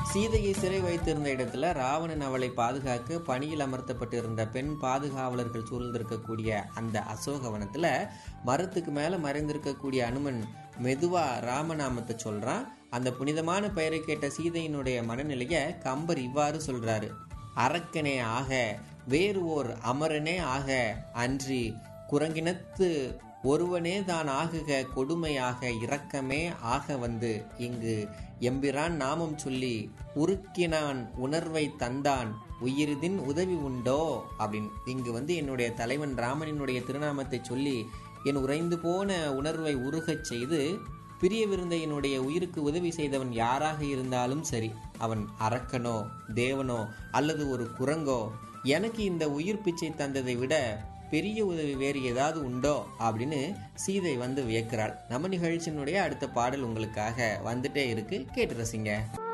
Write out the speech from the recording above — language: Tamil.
சீதையை சிறை வைத்திருந்த இடத்துல ராவணன் அவளை பாதுகாக்க பணியில் அமர்த்தப்பட்டிருந்த பெண் பாதுகாவலர்கள் சூழ்ந்திருக்கக்கூடிய அந்த அசோகவனத்துல மரத்துக்கு மேல மறைந்திருக்கக்கூடிய அனுமன் மெதுவா ராமநாமத்தை சொல்றான் அந்த புனிதமான பெயரை கேட்ட சீதையினுடைய மனநிலைய கம்பர் இவ்வாறு சொல்றாரு அரக்கனே ஆக வேறு ஓர் அமரனே ஆக அன்றி குரங்கினத்து ஒருவனே தான் ஆகுக கொடுமையாக இரக்கமே ஆக வந்து இங்கு எம்பிரான் நாமம் சொல்லி உருக்கினான் உணர்வை தந்தான் உயிரிதின் உதவி உண்டோ அப்படின்னு இங்கு வந்து என்னுடைய தலைவன் ராமனினுடைய திருநாமத்தை சொல்லி என் உறைந்து போன உணர்வை உருகச் செய்து பிரிய விருந்தையினுடைய உயிருக்கு உதவி செய்தவன் யாராக இருந்தாலும் சரி அவன் அரக்கனோ தேவனோ அல்லது ஒரு குரங்கோ எனக்கு இந்த உயிர் பிச்சை தந்ததை விட பெரிய உதவி வேறு ஏதாவது உண்டோ அப்படின்னு சீதை வந்து வியக்கிறாள் நம்ம நிகழ்ச்சியினுடைய அடுத்த பாடல் உங்களுக்காக வந்துட்டே இருக்கு கேட்டு ரசிங்க